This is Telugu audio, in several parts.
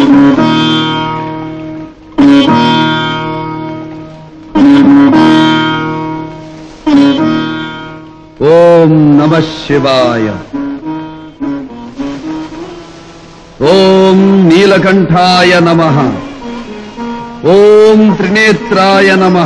ఓం నమ శివాయ ఓం నీలకంఠాయ నమ ఓం త్రినేత్రాయ నమ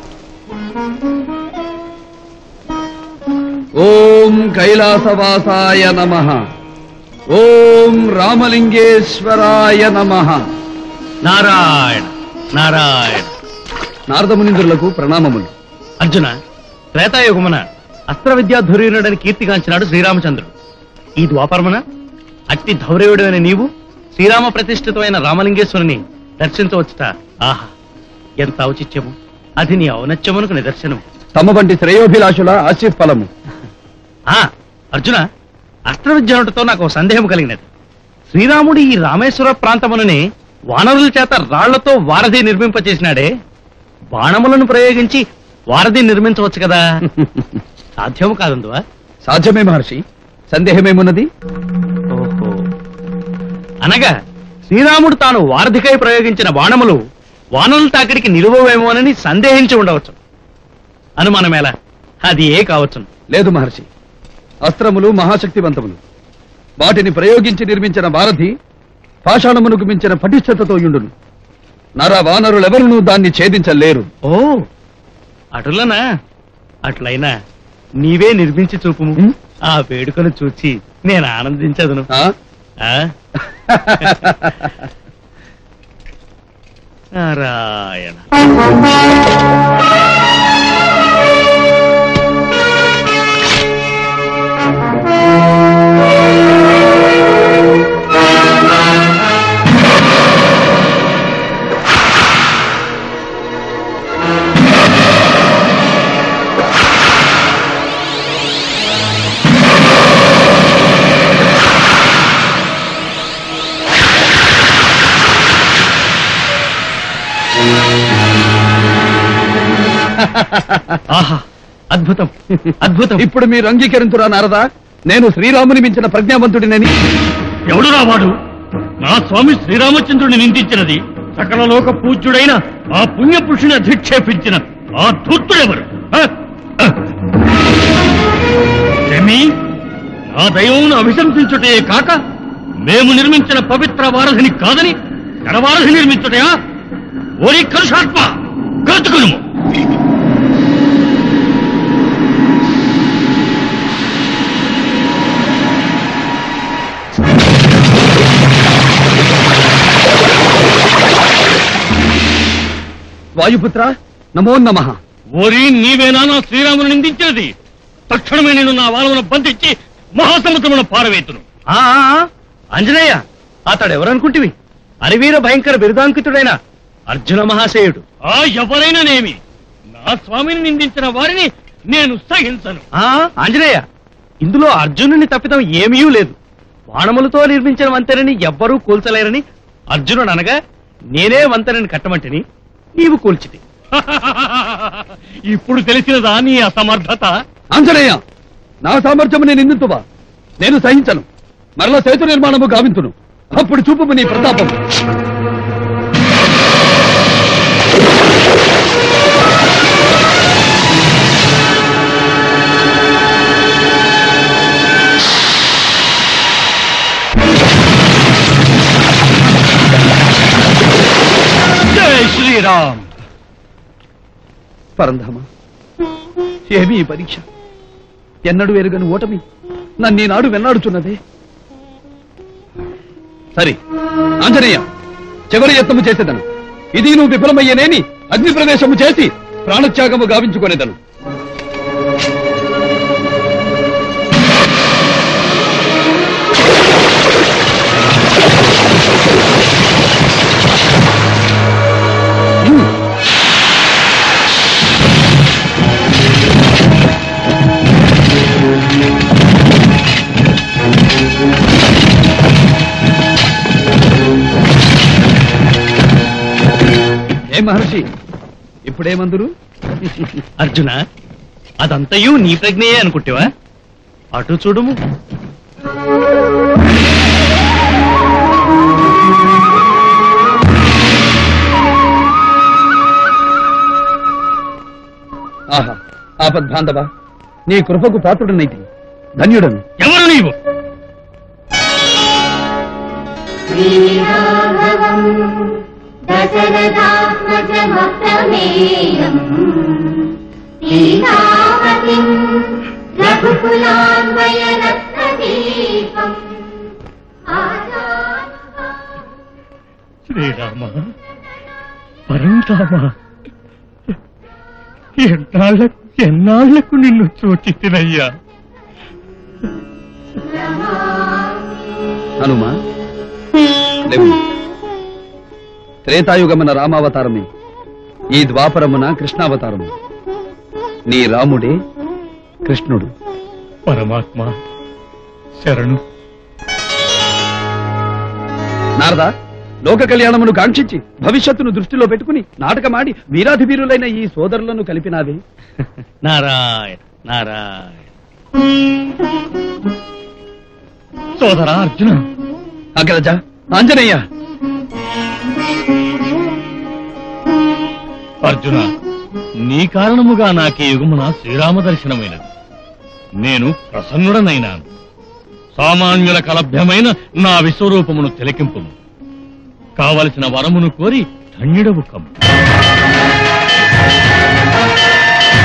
ఓం కైలాసవాసాయ నమ ఓం రామలింగేశ్వరాయ నమ నారాయణ నారాయణ నారదమునింద్రులకు ప్రణామములు అర్జున త్రేతాయుగమున అస్త్ర విద్యాధుర్యుడని కీర్తిగాంచినాడు శ్రీరామచంద్రుడు ఈ ద్వాపరమున అట్టి ధౌర్యుడైన నీవు శ్రీరామ ప్రతిష్ఠితమైన రామలింగేశ్వరుని దర్శించవచ్చుట ఆహా ఎంత ఔచిత్యము అది నీ ఔన్నత్యమునకు నిదర్శనం తమ వంటి శ్రేయోభిలాషుల ఆశీఫలము ఆ అర్జున అస్త్ర విద్యానుడితో నాకు ఓ సందేహం కలిగినది శ్రీరాముడు ఈ రామేశ్వర ప్రాంతమునని వానరుల చేత రాళ్లతో వారధి నిర్మింపచేసినాడే బాణములను ప్రయోగించి వారధి నిర్మించవచ్చు కదా సాధ్యము కాదందువా సాధ్యమే మహర్షి సందేహమేమున్నది ఓహో అనగా శ్రీరాముడు తాను వారధికై ప్రయోగించిన బాణములు వానరుల తాకిడికి నిలువవేమోనని సందేహించి ఉండవచ్చు అనుమానమేలా అది ఏ కావచ్చు లేదు మహర్షి అస్త్రములు మహాశక్తివంతములు వాటిని ప్రయోగించి నిర్మించిన భారతి పాషాణమునకు మించిన పటిష్టతతో యుండును నర వానరులెవరునూ దాన్ని ఛేదించలేరు ఓ అటులనా అట్లయినా నీవే నిర్మించి చూపుము ఉం? ఆ వేడుకను చూచి నేను ఆనందించదును ఆ? ఆ? నారాయణ ఆహా అద్భుతం అద్భుతం ఇప్పుడు మీరు అంగీకరించురా నారదా నేను శ్రీరాముని మించిన ప్రజ్ఞావంతుడినని ఎవడురా వాడు నా స్వామి శ్రీరామచంద్రుని నిందించినది సకల లోక పూజ్యుడైన ఆ పుణ్య పురుషుని అధిక్షేపించిన ఆ ధూర్తుడెవరు హ? హ? జమీ నా దైవమును అభిశంసించుటే కాక మేము నిర్మించిన పవిత్ర వారధిని కాదని కరవారధి నిర్మించుటయా ఓరి కలుషాత్మ గతుకును వాయుపుత్ర నమో నమ ఓరి నీవేనా నా శ్రీరామును నిందించినది తక్షణమే నేను నా వాళ్ళను బంధించి మహాసముద్రమున పారవేతును అంజనేయ అతడెవరనుకుంటివి అరివీర భయంకర బిరుదాంకితుడైన అర్జున మహాశయుడు ఆ ఎవరైనానేమి నా స్వామిని నిందించిన వారిని నేను సహించను ఆ ఆంజనేయ ఇందులో అర్జునుని తప్పిదం ఏమీ లేదు బాణములతో నిర్మించిన వంతెనని ఎవ్వరూ కూల్చలేరని అర్జునుడు అనగా నేనే వంతెనని కట్టమంటిని నీవు కూల్చితి ఇప్పుడు తెలిసినదా నీ అసమర్థత ఆంజనేయ నా సామర్థ్యము నేను నిందితువా నేను సహించను మరల సేతు నిర్మాణము గావింతును అప్పుడు చూపు నీ ప్రతాపం జై శ్రీరామ్ పరంధామ ఏమి ఈ పరీక్ష ఎన్నడు ఎరుగని ఓటమి నన్ను ఈనాడు వెన్నాడుచున్నదే సరే ఆంజనేయ చివరి యత్నము చేసేదను ఇది నువ్వు విఫలమయ్యేనేని అగ్ని ప్రవేశము చేసి ప్రాణత్యాగము గావించుకొనేదను హ్మ్. ఏ మహర్షి ఇప్పుడేమందురు అర్జున అదంతయు నీ ప్రజ్ఞయే అనుకుంటేవా అటు చూడుము ఆపద్బాంధవ నీ కృపకు పాత్రుడనైతి ధన్యుడను ఎవరు నీవు श्रीराघवम् दशरथात्मजमप्रमेयम् सीतापतिम् रघुकुलान्वयरत्नदीपम् आजानुबाहुम् శ్రీరామ పరంధామ ఎన్నాళ్లకు ఎన్నాళ్లకు నిన్ను చూచి తినయ్యా హనుమా లేవు త్రేతాయుగమన రామావతారమే ఈ ద్వాపరమున కృష్ణావతారము నీ రాముడే కృష్ణుడు పరమాత్మ శరణు నారదా లోక కళ్యాణమును కాంక్షించి భవిష్యత్తును దృష్టిలో పెట్టుకుని నాటకమాడి వీరాధి వీరులైన ఈ సోదరులను కలిపినావే నారాయణ నారాయణ సోదరా అర్జున అగ్రజ ఆంజనేయ అర్జున నీ కారణముగా నాకే యుగమున శ్రీరామ దర్శనమైనది నేను ప్రసన్నుడనైనాను సామాన్యుల కలభ్యమైన నా విశ్వరూపమును తిలకింపుము కావలసిన వరమును కోరి ధన్యుడవు కమ్ము